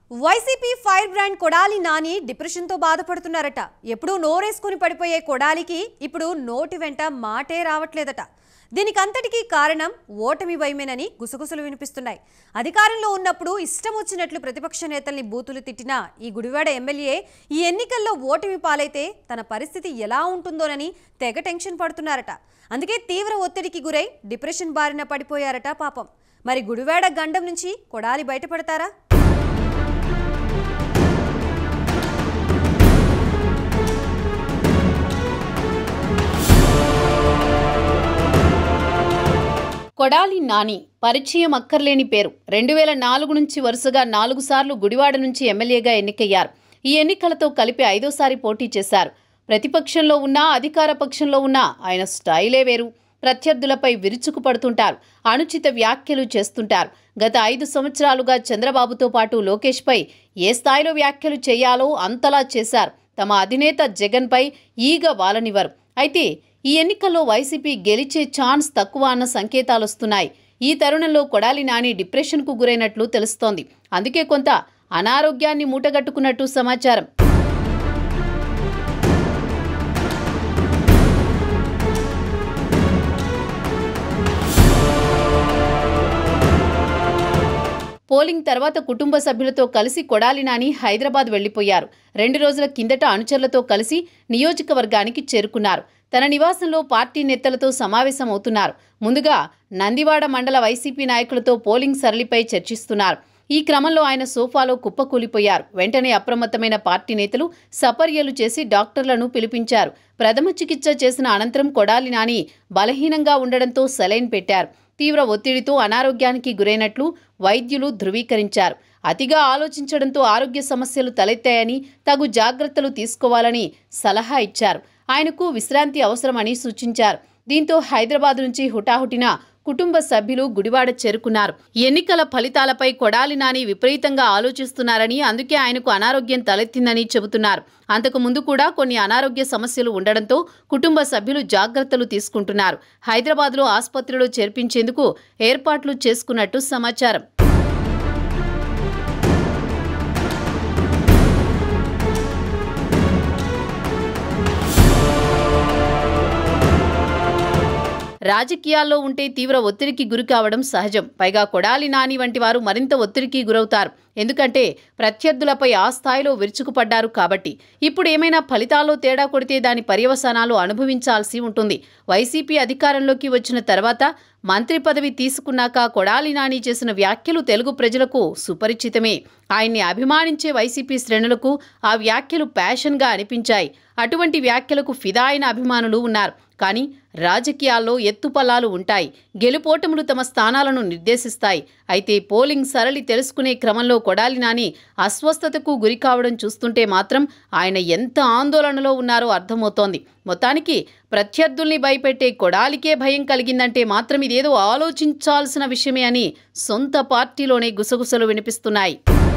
YCP fire brand Kodali Nani డిప్రెషన్తో బాధపడుతున్నారట ఎప్పుడూ నోరేసుకుని పడిపోయే కొడాలికి ఇప్పుడు నోటి వెంట మాటే రావట్లేదట దీనికంతటికీ కారణం ఓటమి భయమేనని గుసగుసలు వినిపిస్తున్నాయి అధికారంలో ఉన్నప్పుడు ఇష్టం వచ్చినట్లు ప్రతిపక్ష నేతల్ని బూతులు తిట్టిన ఈ గుడివాడ ఎమ్మెల్యే ఈ ఎన్నికల్లో ఓటమి పాలైతే తన పరిస్థితి ఎలా ఉంటుందోనని తెగ టెన్షన్ పడుతున్నారట అందుకే తీవ్ర ఒత్తిడికి గురై డిప్రెషన్ బారిన పడిపోయారట పాపం మరి గుడివాడ గండం నుంచి కొడాలి బయటపడతారా కొడాలి నాని పరిచయం అక్కర్లేని పేరు రెండు వేల నాలుగు నుంచి వరుసగా నాలుగు సార్లు గుడివాడ నుంచి ఎమ్మెల్యేగా ఎన్నికయ్యారు ఈ ఎన్నికలతో కలిపి ఐదోసారి పోటీ చేశారు ప్రతిపక్షంలో ఉన్నా అధికార పక్షంలో ఉన్నా ఆయన స్టైలే వేరు ప్రత్యర్థులపై విరుచుకు పడుతుంటారు అనుచిత వ్యాఖ్యలు చేస్తుంటారు గత ఐదు సంవత్సరాలుగా చంద్రబాబుతో పాటు లోకేష్పై ఏ స్థాయిలో వ్యాఖ్యలు చేయాలో అంతలా చేశారు తమ అధినేత జగన్పై ఈగ వాలనివ్వరు అయితే ఈ ఎన్నికల్లో వైసీపీ గెలిచే ఛాన్స్ తక్కువ అన్న సంకేతాలొస్తున్నాయి ఈ తరుణంలో కొడాలి నాని డిప్రెషన్కు గురైనట్లు తెలుస్తోంది అందుకే కొంత అనారోగ్యాన్ని మూటగట్టుకున్నట్టు సమాచారం పోలింగ్ తర్వాత కుటుంబ సభ్యులతో కలిసి కొడాలి నాని హైదరాబాద్ వెళ్లిపోయారు రెండు రోజుల కిందట అనుచరులతో కలిసి నియోజకవర్గానికి చేరుకున్నారు తన నివాసంలో పార్టీ నేతలతో సమావేశమవుతున్నారు ముందుగా నందివాడ మండల వైసీపీ నాయకులతో పోలింగ్ సరళిపై చర్చిస్తున్నారు ఈ క్రమంలో ఆయన సోఫాలో కుప్పకూలిపోయారు వెంటనే అప్రమత్తమైన పార్టీ నేతలు సపర్యలు చేసి డాక్టర్లను పిలిపించారు ప్రథమ చికిత్స చేసిన అనంతరం కొడాలి నాని బలహీనంగా ఉండడంతో సెలైన్ పెట్టారు తీవ్ర ఒత్తిడితో అనారోగ్యానికి గురైనట్లు వైద్యులు ధృవీకరించారు అతిగా ఆలోచించడంతో ఆరోగ్య సమస్యలు తలెత్తాయని తగు జాగ్రత్తలు తీసుకోవాలని సలహా ఇచ్చారు ఆయనకు విశ్రాంతి అవసరమని సూచించారు దీంతో హైదరాబాద్ నుంచి హుటాహుటిన కుటుంబ సభ్యులు గుడివాడ చేరుకున్నారు ఎన్నికల ఫలితాలపై కొడాలి నాని విపరీతంగా ఆలోచిస్తున్నారని అందుకే ఆయనకు అనారోగ్యం తలెత్తిందని చెబుతున్నారు అంతకు ముందు కూడా కొన్ని అనారోగ్య సమస్యలు ఉండడంతో కుటుంబ సభ్యులు జాగ్రత్తలు తీసుకుంటున్నారు హైదరాబాద్లో ఆసుపత్రిలో చేర్పించేందుకు ఏర్పాట్లు చేసుకున్నట్టు సమాచారం రాజకీయాల్లో ఉంటే తీవ్ర ఒత్తిడికి గురి కావడం సహజం పైగా కొడాలి నాని వంటి వారు మరింత ఒత్తిడికి గురవుతారు ఎందుకంటే ప్రత్యర్థులపై ఆ స్థాయిలో విరుచుకుపడ్డారు కాబట్టి ఇప్పుడు ఏమైనా ఫలితాల్లో తేడా కొడితే దాని పర్యవసానాలు అనుభవించాల్సి ఉంటుంది వైసీపీ అధికారంలోకి వచ్చిన తర్వాత మంత్రి పదవి తీసుకున్నాక కొడాలి నాని చేసిన వ్యాఖ్యలు తెలుగు ప్రజలకు సుపరిచితమే ఆయన్ని అభిమానించే వైసీపీ శ్రేణులకు ఆ వ్యాఖ్యలు ప్యాషన్గా అనిపించాయి అటువంటి వ్యాఖ్యలకు ఫిదా అయిన అభిమానులు ఉన్నారు కానీ రాజకీయాల్లో ఎత్తుపల్లాలు ఉంటాయి గెలుపోటములు తమ స్థానాలను నిర్దేశిస్తాయి అయితే పోలింగ్ సరళి తెలుసుకునే క్రమంలో కొడాలి నాని అస్వస్థతకు గురి కావడం చూస్తుంటే మాత్రం ఆయన ఎంత ఆందోళనలో ఉన్నారో అర్థమవుతోంది మొత్తానికి ప్రత్యర్థుల్ని భయపెట్టే కొడాలికే భయం కలిగిందంటే మాత్రం ఇదేదో ఆలోచించాల్సిన విషయమే అని సొంత పార్టీలోనే గుసగుసలు వినిపిస్తున్నాయి